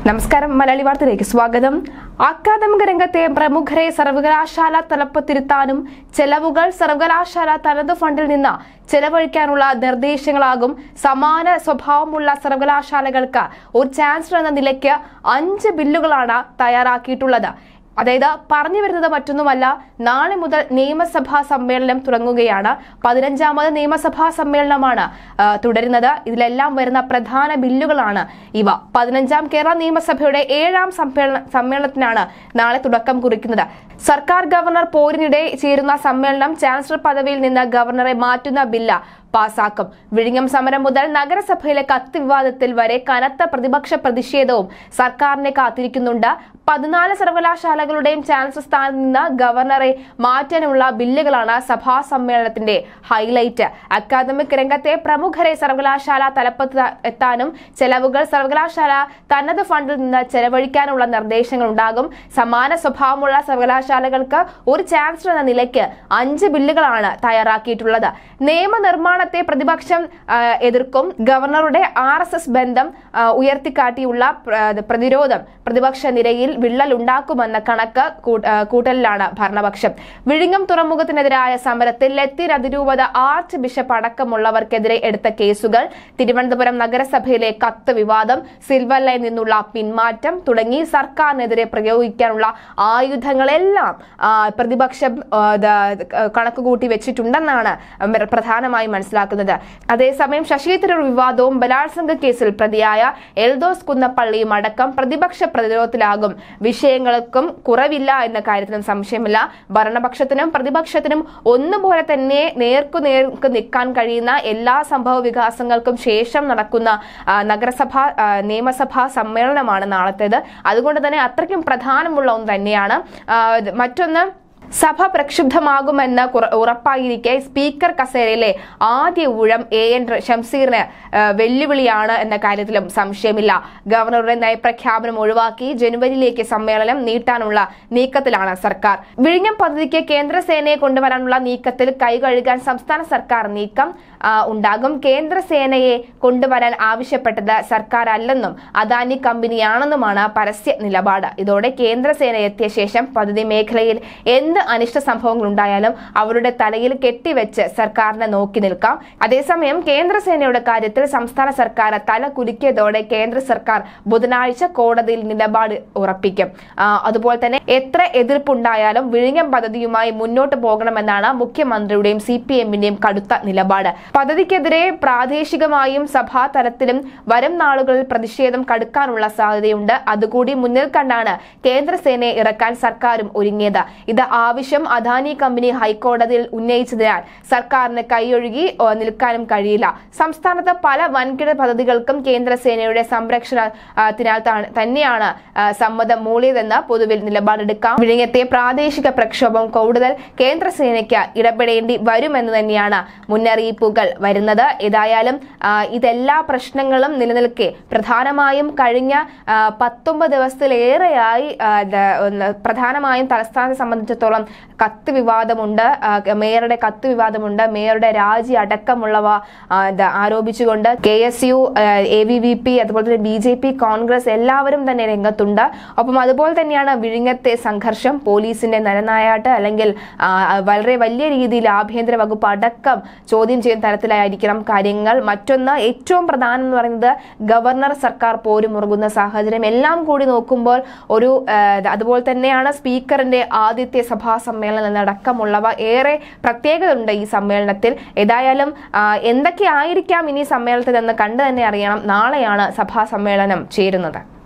നമസ്കാരം മലയാളി വാർത്തയിലേക്ക് സ്വാഗതം അക്കാദമിക രംഗത്തെ പ്രമുഖരെ സർവകലാശാല തലപ്പത്തിരുത്താനും ചെലവുകൾ സർവകലാശാല തനത് ഫണ്ടിൽ നിന്ന് ചെലവഴിക്കാനുള്ള നിർദ്ദേശങ്ങളാകും സമാന സ്വഭാവമുള്ള സർവകലാശാലകൾക്ക് ഒരു ചാൻസലർ എന്ന നിലയ്ക്ക് അഞ്ച് ബില്ലുകളാണ് തയ്യാറാക്കിയിട്ടുള്ളത് അതായത് പറഞ്ഞു വരുന്നത് മറ്റൊന്നുമല്ല നാളെ മുതൽ നിയമസഭാ സമ്മേളനം തുടങ്ങുകയാണ് പതിനഞ്ചാമത് നിയമസഭാ സമ്മേളനമാണ് ആ, തുടരുന്നത് ഇതിലെല്ലാം വരുന്ന പ്രധാന ബില്ലുകളാണ് ഇവ പതിനഞ്ചാം കേരള നിയമസഭയുടെ ഏഴാം സമ്മേളന സമ്മേളനത്തിനാണ് നാളെ തുടക്കം കുറിക്കുന്നത് സർക്കാർ ഗവർണർ പോരിനിടെ ചേരുന്ന സമ്മേളനം ചാൻസലർ പദവിയിൽ നിന്ന് ഗവർണറെ മാറ്റുന്ന ബില്ല് പാസാക്കും വിഴിഞ്ഞം സമരം മുതൽ നഗരസഭയിലെ കത്ത് വിവാദത്തിൽ വരെ കനത്ത പ്രതിപക്ഷ പ്രതിഷേധവും സർക്കാരിനെ കാത്തിരിക്കുന്നുണ്ട് പതിനാല് സർവകലാശാലകളുടെയും ചാൻസലർ സ്ഥാനത്ത് നിന്ന് ഗവർണറെ മാറ്റാനുള്ള ബില്ലുകളാണ് സഭാ സമ്മേളനത്തിന്റെ ഹൈലൈറ്റ് അക്കാദമിക് രംഗത്തെ പ്രമുഖരെ സർവകലാശാല തലപ്പത്ത് എത്താനും ചെലവുകൾ സർവകലാശാല തനത് ഫണ്ടിൽ നിന്ന് ചെലവഴിക്കാനുള്ള നിർദ്ദേശങ്ങൾ ഉണ്ടാകും സമാന സ്വഭാവമുള്ള സർവകലാശാലകൾക്ക് ഒരു ചാൻസലർ എന്ന നിലയ്ക്ക് അഞ്ച് ബില്ലുകളാണ് തയ്യാറാക്കിയിട്ടുള്ളത് നിയമനിർമ്മാണത്തെ പ്രതിപക്ഷം ആ, എതിർക്കും ഗവർണറുടെ ആർ എസ് എസ് ബന്ധം ആ, ഉയർത്തിക്കാട്ടിയുള്ള പ്ര- പ്രതിരോധം പ്രതിപക്ഷ നിരയിൽ വിള്ളലുണ്ടാക്കുമെന്ന കണക്ക് കൂ- ആ, കൂട്ടലിലാണ് ഭരണപക്ഷം വിഴിഞ്ഞം തുറമുഖത്തിനെതിരായ സമരത്തിൽ ലത്തീൻ അതിരൂപത ആർച്ച് ബിഷപ്പ് അടക്കമുള്ളവർക്കെതിരെ എടുത്ത കേസുകൾ തിരുവനന്തപുരം നഗരസഭയിലെ കത്ത് വിവാദം സിൽവർ ലൈൻ നിന്നുള്ള പിന്മാറ്റം തുടങ്ങി സർക്കാരിനെതിരെ പ്രയോഗിക്കാനുള്ള ആയുധങ്ങളെല്ലാം ആ, പ്രതിപക്ഷം ആ, ദ- കണക്ക് കൂട്ടി വെച്ചിട്ടുണ്ടെന്നാണ് പ്രധാനമായും മനസ്സിലാക്കുന്നത് അതേസമയം ശശി തരൂർ വിവാദവും ബലാത്സംഗ കേസിൽ പ്രതിയായ എൽദോസ് കുന്നപ്പള്ളിയും അടക്കം പ്രതിപക്ഷ പ്രതിരോധത്തിലാകും വിഷയങ്ങൾക്കും കുറവില്ല എന്ന കാര്യത്തിലും സംശയമില്ല ഭരണപക്ഷത്തിനും പ്രതിപക്ഷത്തിനും ഒന്നുപോലെ തന്നെ നേർക്കു നേർക്ക് നിൽക്കാൻ കഴിയുന്ന എല്ലാ സംഭവ വികാസങ്ങൾക്കും ശേഷം നടക്കുന്ന ആ, നഗരസഭ ആ, നിയമസഭാ സമ്മേളനമാണ് നാളത്തേത് അതുകൊണ്ട് തന്നെ അത്രയ്ക്കും പ്രധാനമുള്ള ഒന്ന് തന്നെയാണ് ആ, ഇത് മറ്റൊന്ന് സഭ പ്രക്ഷുബ്ധമാകുമെന്ന് കുറ- ഉറപ്പായിരിക്കെ സ്പീക്കർ കസേരയിലെ ആദ്യ ഊഴം എ എൻ ഷംസീറിന് ആ, വെല്ലുവിളിയാണ് എന്ന കാര്യത്തിലും സംശയമില്ല ഗവർണറുടെ നയപ്രഖ്യാപനം ഒഴിവാക്കി ജനുവരിയിലേക്ക് സമ്മേളനം നീട്ടാനുള്ള നീക്കത്തിലാണ് സർക്കാർ വിഴിഞ്ഞം പദ്ധതിക്ക് കേന്ദ്രസേനയെ കൊണ്ടുവരാനുള്ള നീക്കത്തിൽ കൈകഴുകാൻ സംസ്ഥാന സർക്കാർ നീക്കം ആ, ഉണ്ടാകും കേന്ദ്രസേനയെ കൊണ്ടുവരാൻ ആവശ്യപ്പെട്ടത് സർക്കാർ അല്ലെന്നും അദാനി കമ്പനിയാണെന്നുമാണ് പരസ്യ നിലപാട് ഇതോടെ കേന്ദ്രസേന എത്തിയ ശേഷം പദ്ധതി മേഖലയിൽ എന്ത് അനിഷ്ട സംഭവങ്ങൾ ഉണ്ടായാലും അവരുടെ തലയിൽ കെട്ടിവെച്ച് സർക്കാരിനെ നോക്കി നിൽക്കാം അതേസമയം കേന്ദ്രസേനയുടെ കാര്യത്തിൽ സംസ്ഥാന സർക്കാർ തല കുലുക്കിയതോടെ കേന്ദ്ര സർക്കാർ ബുധനാഴ്ച കോടതിയിൽ നിലപാട് ഉറപ്പിക്കും ആ, അതുപോലെ തന്നെ എത്ര എതിർപ്പുണ്ടായാലും വിഴിഞ്ഞം പദ്ധതിയുമായി മുന്നോട്ട് പോകണമെന്നാണ് മുഖ്യമന്ത്രിയുടെയും സി പി എമ്മിന്റെയും കടുത്ത നിലപാട് പദ്ധതിക്കെതിരെ പ്രാദേശികമായും സഭാ തലത്തിലും വരും നാളുകളിൽ പ്രതിഷേധം കടുക്കാനുള്ള സാധ്യതയുണ്ട് അതുകൂടി മുന്നിൽ കണ്ടാണ് കേന്ദ്രസേനയെ ഇറക്കാൻ സർക്കാരും ഒരുങ്ങിയത് ഇത് ആവശ്യം അദാനി കമ്പനി ഹൈക്കോടതിയിൽ ഉന്നയിച്ചതിനാൽ സർക്കാരിന് കൈയൊഴുകി ഏ, നിൽക്കാനും കഴിയില്ല സംസ്ഥാനത്ത് പല വൻകിട പദ്ധതികൾക്കും കേന്ദ്രസേനയുടെ സംരക്ഷണത്തിനാൽ ത- തന്നെയാണ് ആ, സമ്മതം മൂളിയതെന്ന് പൊതുവിൽ നിലപാടെടുക്കാം വിഴിഞ്ഞത്തെ പ്രാദേശിക പ്രക്ഷോഭം കൂടുതൽ കേന്ദ്രസേനയ്ക്ക് ഇടപെടേണ്ടി വരുമെന്ന് തന്നെയാണ് മുന്നറിയിപ്പുകൾ വരുന്നത് ഏതായാലും ആ, ഇതെല്ലാ പ്രശ്നങ്ങളും നിലനിൽക്കെ പ്രധാനമായും കഴിഞ്ഞ ആ, പത്തൊമ്പത് ദിവസത്തിലേറെയായി ആ, ദ- ഒന്ന് പ്രധാനമായും തലസ്ഥാനത്തെ സംബന്ധിച്ചിടത്തോളം കത്ത് വിവാദമുണ്ട് ആ, മേയറുടെ കത്ത് വിവാദമുണ്ട് മേയറുടെ രാജി അടക്കമുള്ളവ ആ, ദ- ആരോപിച്ചുകൊണ്ട് K S U A V V P അതുപോലെ തന്നെ ബി ജെ പി കോൺഗ്രസ് എല്ലാവരും തന്നെ രംഗത്തുണ്ട് ഒപ്പം അതുപോലെ തന്നെയാണ് വിഴിഞ്ഞത്തെ സംഘർഷം പോലീസിന്റെ നരനായാട്ട് അല്ലെങ്കിൽ ആ, വളരെ വലിയ രീതിയിൽ ആഭ്യന്തര വകുപ്പ് അടക്കം ചോദ്യം ചെയ്യുന്ന തരത്തിലായിരിക്കണം കാര്യങ്ങൾ മറ്റൊന്ന് ഏറ്റവും പ്രധാനം എന്ന് പറയുന്നത് ഗവർണർ സർക്കാർ പോരും മുറുകുന്ന സാഹചര്യം എല്ലാം കൂടി നോക്കുമ്പോൾ ഒരു ആ, അതുപോലെ തന്നെയാണ് സ്പീക്കറിന്റെ ആദ്യത്തെ സഭാ സമ്മേളനം എന്നടക്കമുള്ളവ ഏറെ പ്രത്യേകത ഉണ്ട് ഈ സമ്മേളനത്തിൽ ഏതായാലും ആ, എന്തൊക്കെ ആയിരിക്കാം ഇനി സമ്മേളനത്തിൽ എന്ന് കണ്ടു തന്നെ അറിയണം നാളെയാണ് സഭാ സമ്മേളനം ചേരുന്നത്